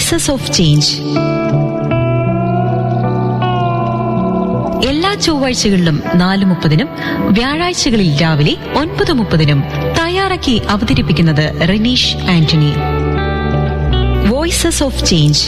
Voices of change എല്ലാ ചൊവ്വാഴ്ചകളിലും നാല് മുപ്പതിനും വ്യാഴാഴ്ചകളിൽ രാവിലെ ഒൻപത് മുപ്പതിനും തയ്യാറാക്കി അവതരിപ്പിക്കുന്നത് Ranish Antony voices of change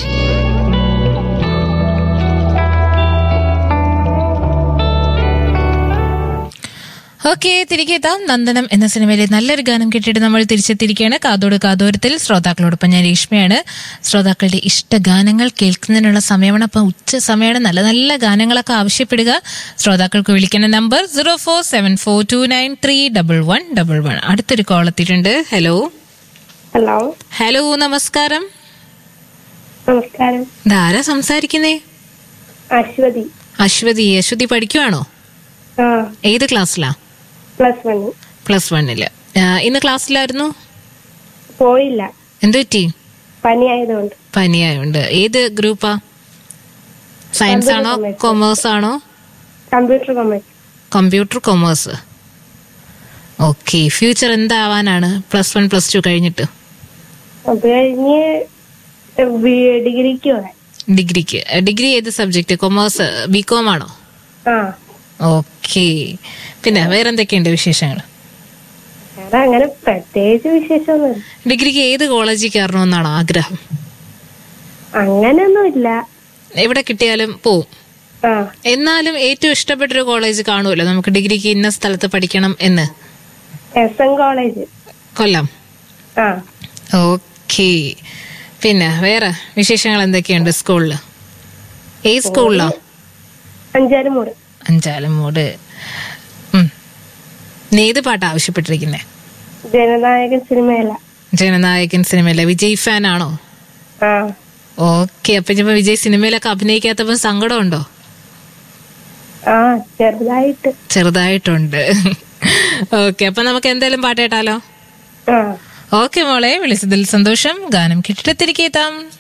okay തിരികെ എത്താം നന്ദനം എന്ന സിനിമയിലെ നല്ലൊരു ഗാനം കേട്ടിട്ട് നമ്മൾ തിരിച്ചെത്തിയിരിക്കുകയാണ് കാതോട് കാതോരത്തിൽ ശ്രോതാക്കളോടൊപ്പം ഞാൻ രേഷ്മയാണ് ശ്രോതാക്കളുടെ ഇഷ്ട ഗാനങ്ങൾ കേൾക്കുന്നതിനുള്ള സമയമാണ് അപ്പം ഉച്ച സമയമാണ് നല്ല നല്ല ഗാനങ്ങളൊക്കെ ആവശ്യപ്പെടുക ശ്രോതാക്കൾക്ക് വിളിക്കുന്ന number zero four seven four two nine three double one double one അടുത്തൊരു കോൾ എത്തിയിട്ടുണ്ട് ഹലോ ഹലോ ഹലോ നമസ്കാരം നമസ്കാരം ധാരാ സംസാരിക്കുന്നേ അശ്വതി അശ്വതി അശ്വതി പഠിക്കുവാണോ ആ ഏത് ക്ലാസ്സിലാ പ്ലസ് വൺ പ്ലസ് വണ്ണില് ആ, ഇന്ന് ക്ലാസ്സിലായിരുന്നു പോയില്ല എന്തു പറ്റി പനി ആയതുകൊണ്ട് പനിയായുണ്ട് ഏത് ഗ്രൂപ്പാ സയൻസ് ആണോ Computer commerce. കൊമേഴ്സ് ആണോ computer commerce computer commerce okay future എന്താവാനാണ് പ്ലസ് വൺ പ്ലസ് ടു കഴിഞ്ഞിട്ട് അത് കഴിഞ്ഞ് ബി- ഡിഗ്രിക്ക് പോകാൻ ഡിഗ്രിക്ക് ഡിഗ്രി ഏത് സബ്ജക്ട് കൊമേഴ്സ് ബി കോം ആണോ ആ ഓക്കെ പിന്നെ വേറെന്തൊക്കെയുണ്ട് വിശേഷങ്ങൾ വേറെ അങ്ങനെ പ്രത്യേകിച്ച് വിശേഷമൊന്നുമില്ല ഡിഗ്രിക്ക് ഏത് കോളേജിൽ കയറണമെന്നാണോ ആഗ്രഹം അങ്ങനെയൊന്നുമില്ല എവിടെ കിട്ടിയാലും പോവും ആ എന്നാലും ഏറ്റവും ഇഷ്ടപ്പെട്ടൊരു കോളേജ് കാണുമല്ലോ നമുക്ക് ഡിഗ്രിക്ക് ഇന്ന സ്ഥലത്ത് പഠിക്കണം എന്ന് എസ് എൻ കോളേജ് കൊല്ലം ആ ഓക്കെ പിന്നെ വേറെ വിശേഷങ്ങൾ എന്തൊക്കെയുണ്ട് സ്കൂളില് ഏത് സ്കൂളിലോ അഞ്ചാലുമൂട് അഞ്ചാലമൂട് ഉം. നീ ഏത് പാട്ടാ ആവശ്യപ്പെട്ടിരിക്കുന്നേ ജനനായകൻ സിനിമയല്ല ജനനായകൻ സിനിമയിലെ വിജയ് ഫാൻ ആണോ ആ ഓക്കെ അപ്പൊ ഇപ്പൊ വിജയ് സിനിമയിലൊക്കെ അഭിനയിക്കാത്തപ്പോ സങ്കടമുണ്ടോ ആ ചെറുതായിട്ട് ചെറുതായിട്ടുണ്ട് ഓക്കെ അപ്പൊ നമുക്ക് എന്തായാലും പാട്ട് കേട്ടാലോ ആ ഓക്കെ മോളെ വിളിച്ചതിൽ സന്തോഷം ഗാനം കിട്ടിട്ട് തിരികെ എത്താം